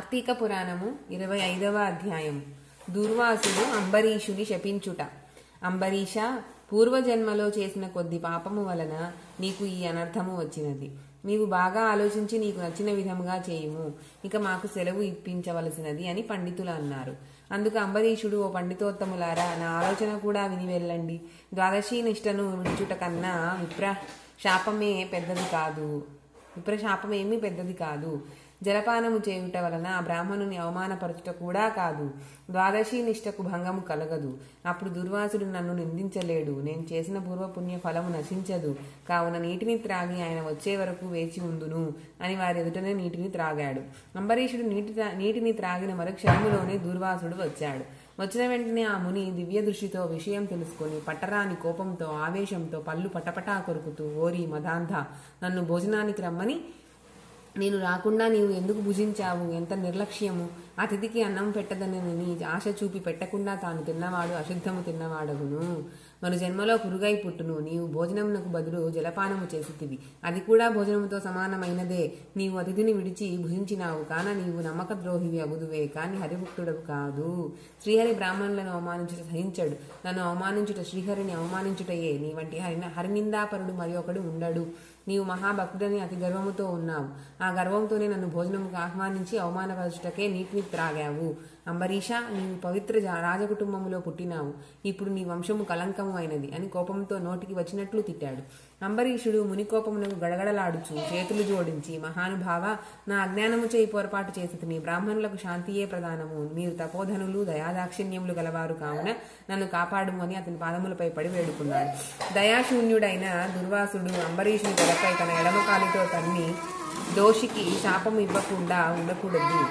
కార్తీక పురాణము ఇరవై ఐదవ అధ్యాయము దూర్వాసుడు అంబరీషుని శపించుట అంబరీష పూర్వజన్మలో చేసిన కొద్ది పాపము వలన నీకు ఈ అనర్థము వచ్చినది నీవు బాగా ఆలోచించి నీకు నచ్చిన విధముగా చేయుము ఇక మాకు సెలవు ఇప్పించవలసినది అని పండితులు అన్నారు అందుకు అంబరీషుడు ఓ పండితోత్తములారా నా ఆలోచన కూడా విని వెళ్ళండి ద్వాదశీ నిష్టను విడుచుట కన్నా విప్ర శాపమే పెద్దది కాదు విప్రశాపం ఏమీ పెద్దది కాదు జలపానము చేయుట వలన ఆ బ్రాహ్మణుని అవమానపరచుట కూడా కాదు ద్వాదశీ నిష్టకు భంగము కలగదు అప్పుడు దుర్వాసుడు నన్ను నిందించలేడు నేను చేసిన పూర్వపుణ్య ఫలము నశించదు కావున నీటిని త్రాగి ఆయన వచ్చే వరకు వేచి ఉందును అని వారి ఎదుటనే నీటిని త్రాగాడు అంబరీషుడు నీటి నీటిని త్రాగిన మరుక్షణములోనే దుర్వాసుడు వచ్చాడు వచ్చిన వెంటనే ఆ ముని దివ్య దృష్టితో విషయం తెలుసుకొని పట్టరాని కోపంతో ఆవేశంతో పళ్ళు పటపటా కొరుకుతూ ఓరి మదాంధ నన్ను భోజనానికి రమ్మని నేను రాకుండా నీవు ఎందుకు భుజించావు ఎంత నిర్లక్ష్యము అతిథికి అన్నం పెట్టదని నీ ఆశ చూపి పెట్టకుండా తాను తిన్నవాడు అశుద్ధము తిన్నవాడగును మరు జన్మలో పురుగై పుట్టును నీవు భోజనమునకు బదులు జలపానము చేసితివి అది కూడా భోజనముతో సమానమైనదే నీవు అతిథిని విడిచి భుజించినావు కాన నీవు నమ్మక ద్రోహివి అగుదువే కాని హరిభక్తుడవు కాదు శ్రీహరి బ్రాహ్మణులను అవమానించుట సహించడు నన్ను అవమానించుట శ్రీహరిని అవమానించుటయే నీ వంటి హరి హరినిందాపరుడు మరి ఒకడు ఉండడు నీవు మహాభక్తుడని అతి గర్వముతో ఉన్నావు ఆ గర్వంతోనే నన్ను భోజనముకు ఆహ్వానించి అవమానపరచుటకే నీటిని త్రాగావు అంబరీష నీవు పవిత్ర జా- రాజకుటుంబములో పుట్టినావు ఇప్పుడు నీ వంశము కలంకము అయినది అని కోపంతో నోటికి వచ్చినట్లు తిట్టాడు అంబరీషుడు ముని కోపమునకు గడగడలాడుచు చేతులు జోడించి మహానుభావ నా అజ్ఞానము చేయి పొరపాటు చేసి నీ బ్రాహ్మణులకు శాంతియే ప్రధానము మీరు తపోధనులు దయాదాక్షిణ్యములు గలవారు కావున నన్ను కాపాడుము అని అతని పాదములపై పడి వేడుకున్నాడు దయాశూన్యుడైన దుర్వాసుడు అంబరీషుని తలపై తన ఎడమ కాలితో తన్ని దోషికి శాపము ఇవ్వకుండా ఉండకూడదు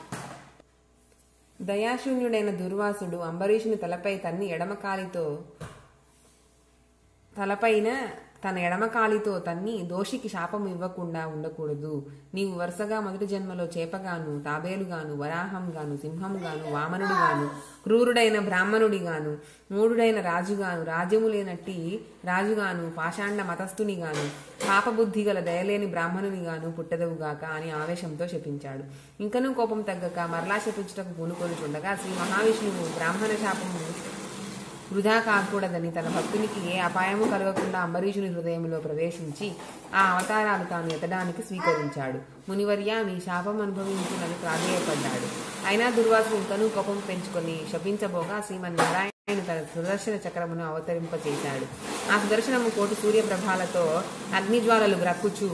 దయాశూన్యుడైన దుర్వాసుడు అంబరీషుని తలపై తన్ని ఎడమకాలితో తలపైన తన ఎడమకాలితో తన్ని దోషికి శాపం ఇవ్వకుండా ఉండకూడదు నీవు వరుసగా మొదటి జన్మలో చేపగాను తాబేలుగాను వరాహంగాను సింహంగాను వామనుడిగాను క్రూరుడైన బ్రాహ్మణుడిగాను మూడుడైన రాజుగాను రాజ్యము లేనట్టి రాజుగాను పాషాండ మతస్థునిగాను పాపబుద్ధి గల దయలేని బ్రాహ్మణునిగాను పుట్టదవుగాక అని ఆవేశంతో శపించాడు ఇంకనూ కోపం తగ్గక మరలా శపించుటకు పూనుకొని చూడగా శ్రీ మహావిష్ణువు బ్రాహ్మణ శాపము వృధా కాకూడదని తన భక్తునికి ఏ అపాయము కలగకుండా అంబరీషుని హృదయంలో ప్రవేశించి ఆ అవతారాలు తాను ఎత్తడానికి స్వీకరించాడు మునివర్య మీ శాపం అనుభవించునని ప్రాధేయపడ్డాడు అయినా దుర్వాసుడు ఇంకనూ కోపం పెంచుకొని శపించబోగా శ్రీమన్నారాయణ తన సుదర్శన చక్రమును అవతరింపచేశాడు ఆ సుదర్శనము కోటి సూర్యప్రభాలతో అగ్నిజ్వాలలు గ్రక్కుచూ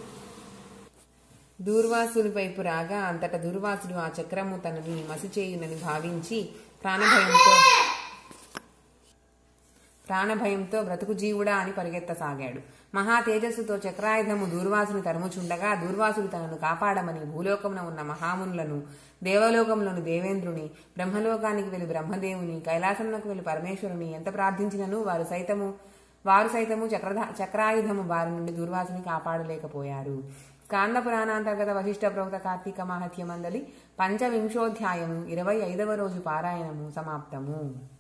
దూర్వాసుని వైపు రాగా అంతటా దుర్వాసుడు ఆ చక్రము తనని మసిచేయునని భావించి ప్రాణభయంతో ప్రాణభయంతో బ్రతుకు జీవుడా అని పరిగెత్తసాగాడు మహా తేజస్సుతో చక్రాయుధము దూర్వాసుని తరుముచుండగా దూర్వాసుడు తనను కాపాడమని భూలోకమున ఉన్న మహామునులను దేవలోకంలోని దేవేంద్రుని బ్రహ్మలోకానికి వెళ్లి బ్రహ్మదేవుని కైలాసమునకు వెళ్లి పరమేశ్వరుని ఎంత ప్రార్థించినను వారు సైతము వారు సైతము చక్రధ చక్రాయుధము వారి నుండి దూర్వాసుని కాపాడలేకపోయారు స్కాంద పురాణాంతర్గత వశిష్ఠ ప్రోక్త కార్తీక మహత్య మండలి పంచవింశోధ్యాయము ఇరవై ఐదవ రోజు పారాయణము సమాప్తము